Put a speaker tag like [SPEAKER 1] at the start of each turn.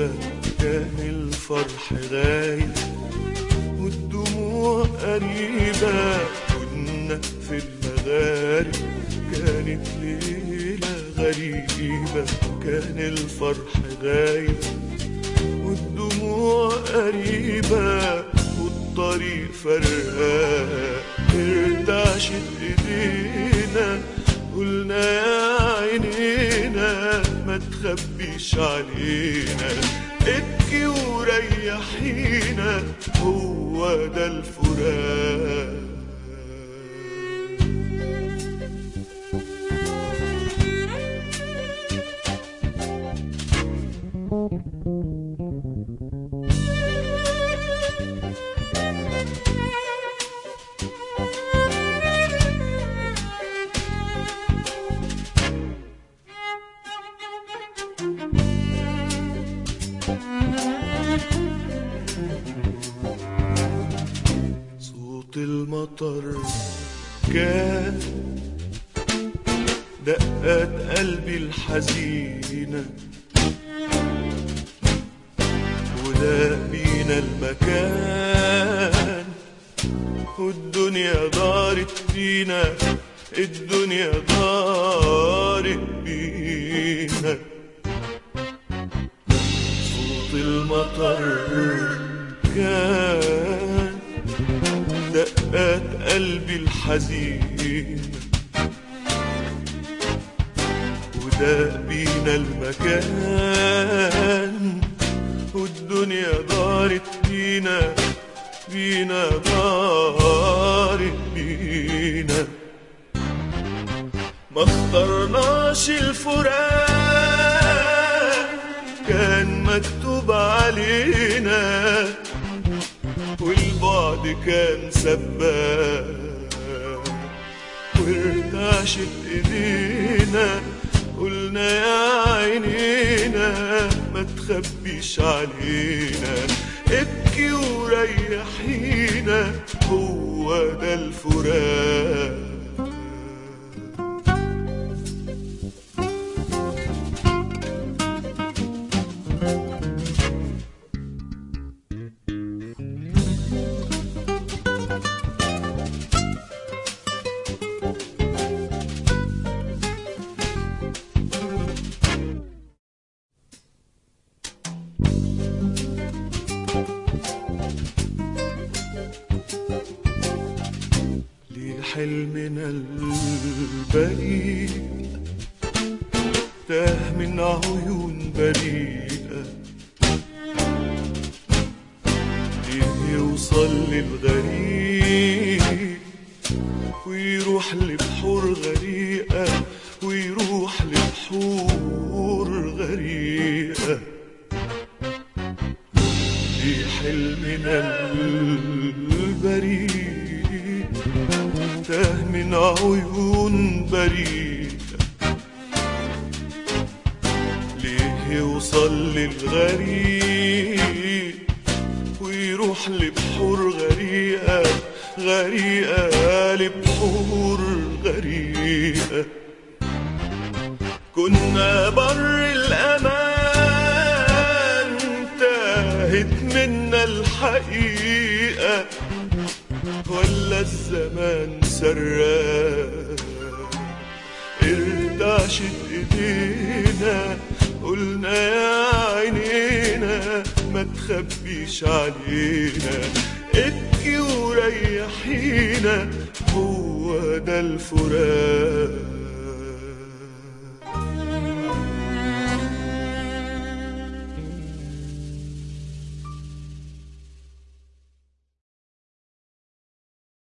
[SPEAKER 1] غريبة كان الفرح غايب والدموع قريبة كنا في المغارب كانت ليلة غريبة كان الفرح غايب والدموع قريبة والطريق فرقان ارتعشت ايدينا قلنا يا عينينا ما تخبيش علينا ابكي وريحينا هو ده الفراق صوت المطر كان دقات قلبي الحزينة وده بينا المكان والدنيا دارت بينا الدنيا دارت بينا صوت المطر كان دقات قلبي الحزين وده بينا المكان والدنيا دارت بينا بينا دارت بينا ما اخترناش الفراق كان مكتوب علينا والبعد كان سباق وارتعشت ايدينا قلنا يا عينينا ما تخبيش علينا ابكي وريحينا هو ده الفراق لحلمنا البريء تاه من عيون بريئة ليه يوصل للغريق ويروح لبحور غريقة ويروح لبحور غريقة لحلمنا البريء تاه من عيون بريئة ليه يوصل للغريق ويروح لبحور غريقة غريقة لبحور غريقة كنا بر الأمان تاهت منا الحقيقة ولا الزمان سراق ارتعشت ايدينا قلنا يا عينينا ما تخبيش علينا ابكي وريحينا هو ده الفراق